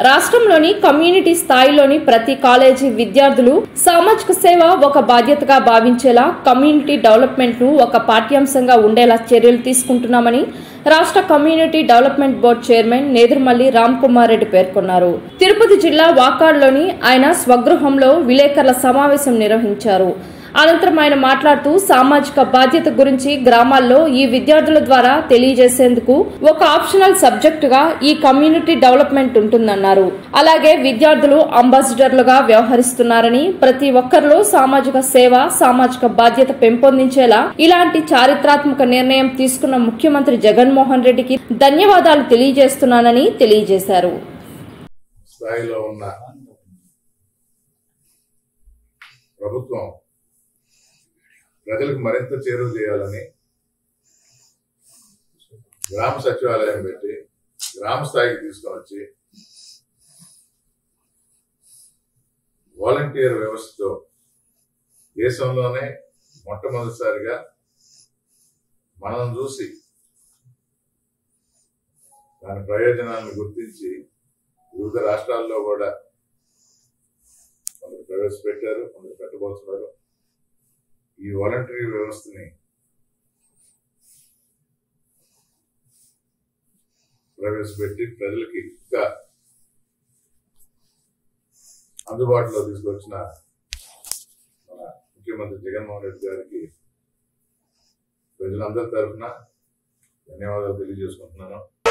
రాష్ట్రంలోని కమ్యూనిటీ స్థాయిలోని ప్రతి కాలేజీ విద్యార్థులు సామాజిక సేవ ఒక బాధ్యతగా భావించేలా కమ్యూనిటీ డెవలప్మెంట్ ను ఒక పాఠ్యాంశంగా ఉండేలా చర్యలు తీసుకుంటున్నామని రాష్ట్ర community development board chairman Nedurumalli Ram Kumar Reddy పేర్కొన్నారు తిరుపతి జిల్లా వాకాడ్లోని ఆయన స్వగృహంలో విలేకరుల సమావేశం నిర్వహించారు అనంతరం ఆయన మాట్లాడుతూ సామాజిక బాధ్యత గురించి గ్రామాల్లో ఈ విద్యార్థుల ద్వారా తెలియజేసేందుకు ఒక ఆప్షనల్ సబ్జెక్టుగా ఈ కమ్యూనిటీ డెవలప్మెంట్ ఉంటుందన్నారు అలాగే విద్యార్థులు అంబాసిడర్లుగా వ్యవహరిస్తున్నారని ప్రతి ఒక్కరిలో సామాజిక సేవ సామాజిక బాధ్యత పెంపొందించేలా ఇలాంటి చారిత్రాత్మక నిర్ణయం తీసుకున్న ముఖ్యమంత్రి జగన్మోహన్ రెడ్డికి ధన్యవాదాలు తెలియజేస్తున్నానని తెలియజేశారు స్థాయిలో ఉన్న ప్రభుత్వం ప్రజలకు మరింత చేరువ చేయాలని గ్రామ సచివాలయం పెట్టి గ్రామ స్థాయికి తీసుకొని వచ్చి వాలంటీర్ వ్యవస్థతో దేశంలోనే మొట్టమొదటిసారిగా మనం చూసి దాని ప్రయోజనాలను గుర్తించి వివిధ రాష్ట్రాల్లో కూడా కొందరు ప్రవేశపెట్టారు కొందరు పెట్టబోతున్నారు ఈ వాలంటరీ వ్యవస్థని ప్రవేశపెట్టి ప్రజలకి ఇంకా అందుబాటులో తీసుకొచ్చిన మన ముఖ్యమంత్రి జగన్మోహన్ రెడ్డి గారికి ప్రజలందరి తరఫున ధన్యవాదాలు తెలియజేసుకుంటున్నాను